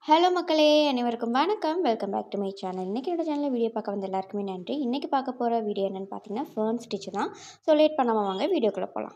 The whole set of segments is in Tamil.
ஹலோ மக்களே அனைவருக்கும் வணக்கம் welcome back to my channel இன்றைக்கி என்னோட சேனலில் வீடியோ பார்க்க வந்த எல்லாருக்குமே நன்றி இன்றைக்கி பார்க்க போகிற வீடியோ என்னென்னு பார்த்தீங்கன்னா ஃபேர்ன் ஸ்டிச் தான் ஸோ லேட் பண்ணாமல் வாங்க வீடியோக்குள்ளே போகலாம்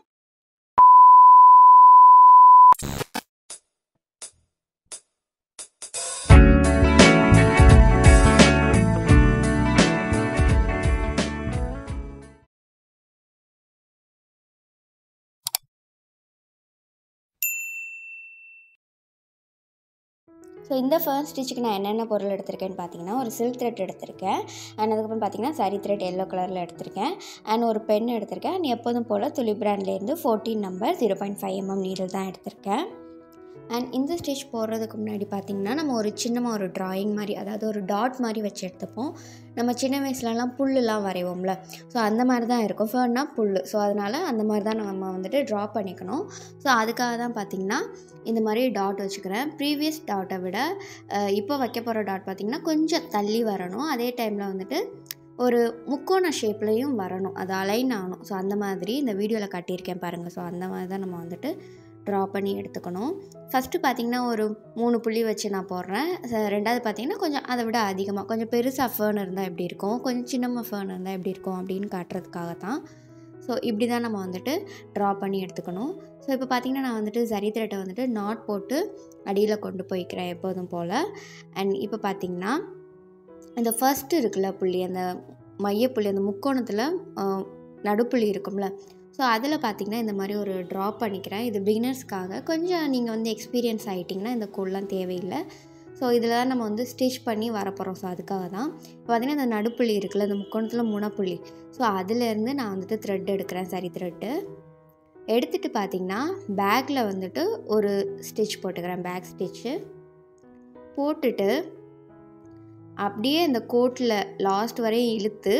ஸோ இந்த ஃபர்ஸ்ட் ஸ்டிச்சுக்கு நான் என்னென்ன பொருள் எடுத்திருக்கேன்னு பார்த்தீங்கன்னா ஒரு சில்க் த்ரெட் எடுத்திருக்கேன் அண்ட் அதுக்கப்புறம் பார்த்தீங்கன்னா சாரி த்ரெட் எல்லோ கலரில் எடுத்திருக்கேன் அண்ட் ஒரு பென் எடுத்திருக்கேன் அண்ட் எப்போதும் போல் துளி பிராண்ட்லேருந்து fourteen number zero point five MM needle தான் எடுத்திருக்கேன் அண்ட் இந்த ஸ்டிச் போடுறதுக்கு முன்னாடி பார்த்திங்கன்னா நம்ம ஒரு சின்னமாக ஒரு ட்ராயிங் மாதிரி அதாவது ஒரு டாட் மாதிரி வச்சு எடுத்துப்போம் நம்ம சின்ன வயசுலலாம் புல்லுலாம் வரைவோம்ல ஸோ அந்த மாதிரி தான் இருக்கும் ஃபர்னா புல் ஸோ அதனால் அந்த மாதிரி தான் நம்ம வந்துட்டு ட்ரா பண்ணிக்கணும் ஸோ அதுக்காக தான் பார்த்திங்கன்னா இந்த மாதிரி டாட் வச்சுக்கிறேன் ப்ரீவியஸ் டாட்டை விட அஹ், இப்போ வைக்க போகிற டாட் பார்த்திங்கன்னா கொஞ்சம் தள்ளி வரணும் அதே டைமில் வந்துட்டு ஒரு முக்கோண ஷேப்லேயும் வரணும் அது அலைன் ஆகணும் ஸோ அந்த மாதிரி இந்த வீடியோவில் காட்டியிருக்கேன் பாருங்கள் ஸோ அந்த மாதிரி தான் நம்ம வந்துட்டு ட்ரா பண்ணி எடுத்துக்கணும் ஃபஸ்ட்டு பார்த்திங்கன்னா ஒரு மூணு புள்ளி வச்சு நான் போடுறேன் ச- ரெண்டாவது பார்த்திங்கன்னா கொஞ்சம் அதை விட அதிகமாக கொஞ்சம் பெருசாக ஃபேன் இருந்தால் எப்படி இருக்கும் கொஞ்சம் சின்னமாக ஃபேன் இருந்தால் எப்படி இருக்கும் அப்படின்னு காட்டுறதுக்காக தான் ஸோ இப்படி தான் நம்ம வந்துட்டு ட்ரா பண்ணி எடுத்துக்கணும் ஸோ இப்போ பார்த்திங்கன்னா நான் வந்துட்டு சரி த்ரெட்டை வந்துட்டு நாட் போட்டு அடியில் கொண்டு போய்க்கிறேன் எப்போதும் போல் அண்ட் இப்போ பார்த்திங்கன்னா இந்த ஃபஸ்ட்டு இருக்குல்ல புள்ளி அந்த மையப்புள்ளி அந்த முக்கோணத்தில் நடுப்புள்ளி இருக்கும்ல ஸோ அதில் பார்த்திங்கன்னா இந்த மாதிரி ஒரு ட்ரா பண்ணிக்கிறேன் இது பிகினர்ஸ்க்காக கொஞ்சம் நீங்கள் வந்து எக்ஸ்பீரியன்ஸ் ஆகிட்டிங்கன்னா இந்த கோல்லாம் தேவையில்லை ஸோ இதில் தான் நம்ம வந்து ஸ்டிச் பண்ணி வரப்போகிறோம் ஸோ அதுக்காக தான் இப்போ பார்த்திங்கன்னா இந்த நடுப்புள்ளி இருக்குல்ல இந்த முக்கோணத்தில் முனப்புள்ளி ஸோ அதுலேருந்து நான் வந்துட்டு த்ரெட் எடுக்கிறேன் சரி த்ரெட்டு எடுத்துகிட்டு பார்த்திங்கன்னா பேக்கில் வந்துட்டு ஒரு ஸ்டிச் போட்டுக்கிறேன் பேக் ஸ்டிச்சு போட்டுட்டு அப்படியே இந்த கோட்டில் லாஸ்ட் வரையும் இழுத்து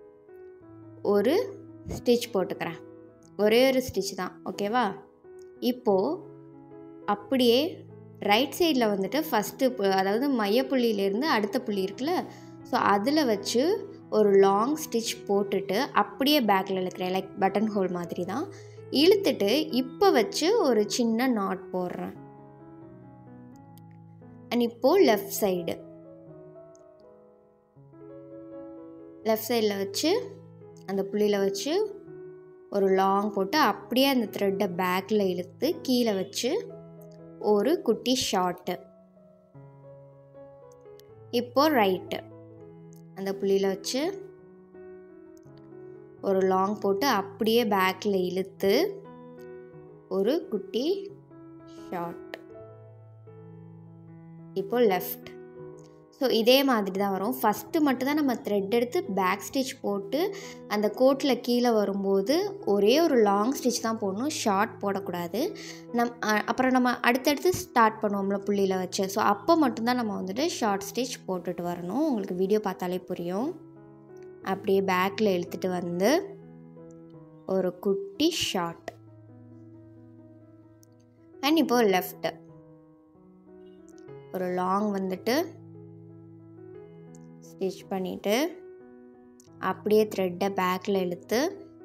ஒரு ஸ்டிச் போட்டுக்கிறேன் ஒரே ஒரு ஸ்டிச் தான் ஓகேவா இப்போது அப்படியே ரைட் சைடில் வந்துட்டு ஃபஸ்ட்டு அதாவது மையப்புள்ளியிலேருந்து அடுத்த புள்ளி இருக்குல்ல ஸோ அதில் வச்சு ஒரு லாங் ஸ்டிச் போட்டுட்டு அப்படியே பேக்கில் இழுக்கிறேன் லைக் பட்டன் ஹோல் மாதிரி தான் இழுத்துட்டு இப்போ வச்சு ஒரு சின்ன நாட் போடுறேன் அண்ட் இப்போது லெஃப்ட் சைடு லெஃப்ட் சைடில் வச்சு அந்த புள்ளியில் வச்சு ஒரு லாங் போட்டு அப்படியே அந்த த்ரெட்டை பேக்கில் இழுத்து கீழே வச்சு ஒரு குட்டி ஷார்ட்டு இப்போ ரைட்டு அந்த புள்ளியில் வச்சு ஒரு லாங் போட்டு அப்படியே பேக்கில் இழுத்து ஒரு குட்டி ஷார்ட் இப்போ லெஃப்ட் ஸோ இதே மாதிரி தான் வரும் ஃபஸ்ட்டு மட்டும்தான் நம்ம த்ரெட் எடுத்து பேக் ஸ்டிச் போட்டு அந்த கோட்டில் கீழே வரும்போது ஒரே ஒரு லாங் ஸ்டிச் தான் போடணும் ஷார்ட் போடக்கூடாது நம் அ- அப்புறம் நம்ம அடுத்தடுத்து ஸ்டார்ட் பண்ணுவோம்ல புள்ளியில் வச்சு ஸோ அப்போ மட்டும்தான் நம்ம வந்துட்டு ஷார்ட் ஸ்டிச் போட்டுட்டு வரணும் உங்களுக்கு வீடியோ பார்த்தாலே புரியும் அப்படியே பேக்கில் இழுத்துட்டு வந்து ஒரு குட்டி ஷார்ட் அண்ட் இப்போ லெஃப்ட்டு ஒரு லாங் வந்துட்டு ஸ்டிச் பண்ணிவிட்டு அப்படியே த்ரெட்டை பேக்கில் இழுத்து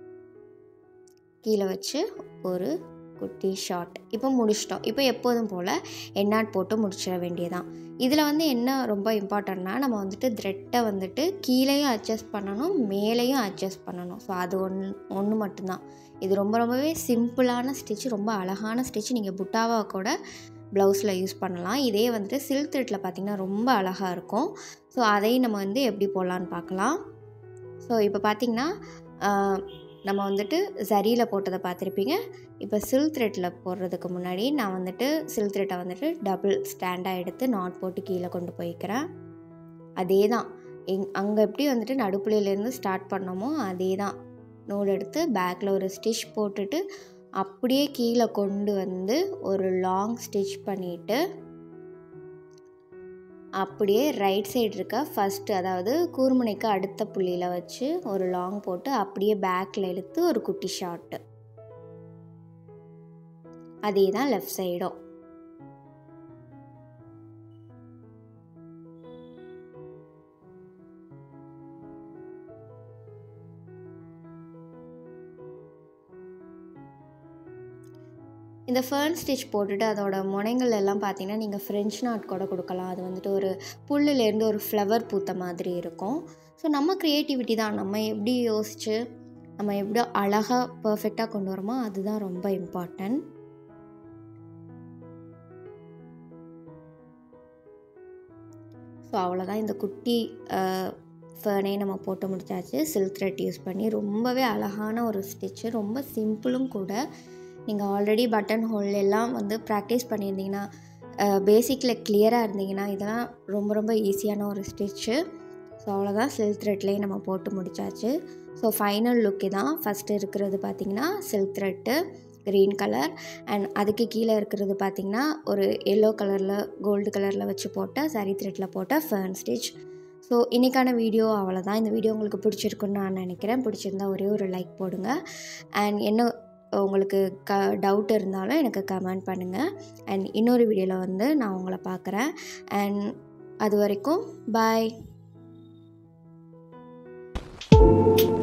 கீழே வச்சு ஒரு குட்டி ஷார்ட் இப்போ முடிச்சிட்டோம் இப்போ எப்போதும் போல் எண்ணாட் போட்டு முடிச்சிட வேண்டியதான் இதில் வந்து என்ன ரொம்ப இம்பார்ட்டண்ட்னா நம்ம வந்துட்டு த்ரெட்டை வந்துட்டு கீழேயும் அட்ஜஸ்ட் பண்ணணும் மேலேயும் அட்ஜஸ்ட் பண்ணணும் ஸோ அது ஒன்று ஒன்று மட்டும்தான் இது ரொம்ப ரொம்பவே சிம்பிளான ஸ்டிச் ரொம்ப அழகான ஸ்டிச் நீங்கள் புட்டாவா கூட ப்ளவுஸில் யூஸ் பண்ணலாம் இதே வந்துட்டு சில்க் த்ரெட்டில் பார்த்திங்கன்னா ரொம்ப அழகாக இருக்கும் ஸோ அதையும் நம்ம வந்து எப்படி போடலான்னு பார்க்கலாம் ஸோ இப்போ பார்த்திங்கன்னா ஆஹ், நம்ம வந்துட்டு சரியில் போட்டதை பார்த்துருப்பீங்க இப்போ சில்க் த்ரெட்டில் போடுறதுக்கு முன்னாடி நான் வந்துட்டு சில்க் த்ரெட்டை வந்துட்டு டபுள் ஸ்டாண்டாக எடுத்து நாட் போட்டு கீழே கொண்டு போய்க்கிறேன் அதே தான் எங் அங்கே எப்படி வந்துட்டு நடுப்புள்ளியிலேருந்து ஸ்டார்ட் பண்ணோமோ அதே தான் நூல் எடுத்து பேக்கில் ஒரு ஸ்டிச் போட்டுட்டு அப்படியே கீழே கொண்டு வந்து ஒரு லாங் ஸ்டிச் பண்ணிவிட்டு அப்படியே ரைட் சைடு இருக்க ஃபஸ்ட்டு அதாவது கூர்முனைக்கு அடுத்த புள்ளியில் வச்சு ஒரு லாங் போட்டு அப்படியே பேக்கில் இழுத்து ஒரு குட்டி ஷார்ட்டு அதே தான் லெஃப்ட் சைடும் இந்த ஃபேர்ன் ஸ்டிச் போட்டுட்டு அதோட முனைங்கள் எல்லாம் பார்த்தீங்கன்னா நீங்கள் ஃப்ரெஞ்ச் நாட் கூட கொடுக்கலாம் அது வந்துட்டு ஒரு புல்லுலேருந்து ஒரு ஃப்ளவர் பூத்த மாதிரி இருக்கும் ஸோ நம்ம க்ரியேட்டிவிட்டி தான் நம்ம எப்படி யோசித்து நம்ம எப்படி அழகாக பர்ஃபெக்டாக கொண்டு வரோமோ அதுதான் ரொம்ப இம்பார்ட்டன்ட் ஸோ அவ்வளோதான் இந்த குட்டி ஃபேனே நம்ம போட்டு முடிச்சாச்சு சில்க் த்ரெட் யூஸ் பண்ணி ரொம்பவே அழகான ஒரு ஸ்டிச்சு ரொம்ப சிம்பிளும் கூட நீங்கள் ஆல்ரெடி பட்டன் ஹோல் எல்லாம் வந்து ப்ராக்டிஸ் பண்ணியிருந்தீங்கன்னா பேசிக்கில் கிளியராக இருந்தீங்கன்னா இதெல்லாம் ரொம்ப ரொம்ப ஈஸியான ஒரு ஸ்டிச்சு ஸோ அவ்வளோதான் சில்க் த்ரெட்லேயே நம்ம போட்டு முடிச்சாச்சு ஸோ ஃபைனல் லுக்கு தான் ஃபஸ்ட்டு இருக்கிறது பார்த்திங்கன்னா silk thread green colour and அதுக்கு கீழே இருக்கிறது பார்த்திங்கன்னா ஒரு எல்லோ கலரில் கோல்டு கலரில் வச்சு போட்ட சரி த்ரெட்டில் போட்ட ஃபேர்ன் ஸ்டிச் ஸோ இன்றைக்கான வீடியோ அவ்வளோதான் இந்த வீடியோ உங்களுக்கு பிடிச்சிருக்குன்னு நான் நினைக்கிறேன் பிடிச்சிருந்தா ஒரே ஒரு லைக் போடுங்க அண்ட் என்ன உங்களுக்கு க டவுட் இருந்தாலும் எனக்கு கமெண்ட் பண்ணுங்கள் அண்ட் இன்னொரு வீடியோவில் வந்து நான் உங்களை பார்க்குறேன் அண்ட் அது வரைக்கும் பாய்